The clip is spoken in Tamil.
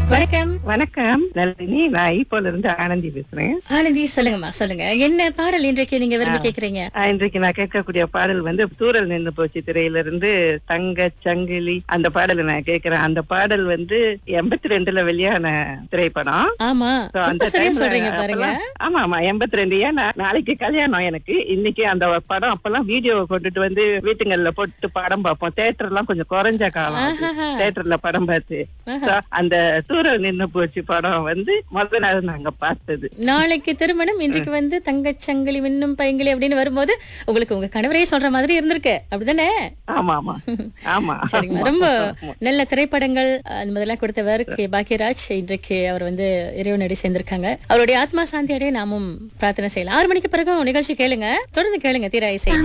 வணக்கம் வணக்கம் நளினி நான் ஈப்போல இருந்து ஆனந்தி பேசுறேன் ஆனந்தி சொல்லுங்கம்மா சொல்லுங்க என்ன பாடல் இன்றைக்கு நீங்க விரும்பி கேக்குறீங்க ஆஹ் இன்றைக்கு நான் கேட்கக்கூடிய பாடல் வந்து தூரல் நின்று போச்சு திரையில இருந்து தங்க சங்கிலி அந்த பாடலை நான் கேட்கிறேன் அந்த பாடல் வந்து எண்பத்தி ரெண்டுல வெளியான திரைப்படம் ஆமா So, அந்த ரொம்ப சரியா timeல சொல்றீங்க பாருங்க அப்பெல்லாம்- ஆமா ஆமா எண்பத்தி ரெண்டு ஏன்னா நாளைக்கு கல்யாணம் எனக்கு இன்னைக்கு அந்த படம் அப்பெல்லாம் வீடியோ கொண்டுட்டு வந்து வீட்டுங்கள்ல போட்டு படம் பார்ப்போம் தேட்டர் எல்லாம் கொஞ்சம் குறைஞ்ச காலம் ஆஹாஹா. தேட்டர்ல படம் பார்த்து ஆஹா. So, அந்த தூரல் நின்று போச்சு படம் வந்து முதல் நாள் நாங்க பார்த்தது நாளைக்கு திருமணம் இன்றைக்கு வந்து தங்கச்சங்கிலி மின்னும் பைங்கிலி அப்படின்னு வரும்போது உங்களுக்கு உங்க கணவரே சொல்ற மாதிரி இருந்திருக்கு அப்படிதானே ஆமா ஆமா ஆமா சரிங்க ரொம்ப நல்ல திரைப்படங்கள் அந்த மாதிரிலாம் கொடுத்தவர் கே பாக்யராஜ் இன்றைக்கு அவர் வந்து இறைவனடி சேர்ந்திருக்காங்க அவருடைய ஆத்மா சாந்தி அடைய நாமும் பிரார்த்தனை செய்யலாம் ஆறு மணிக்கு பிறகு நிகழ்ச்சி கேளுங்க தொடர்ந்து கேளுங்க தீரா இசை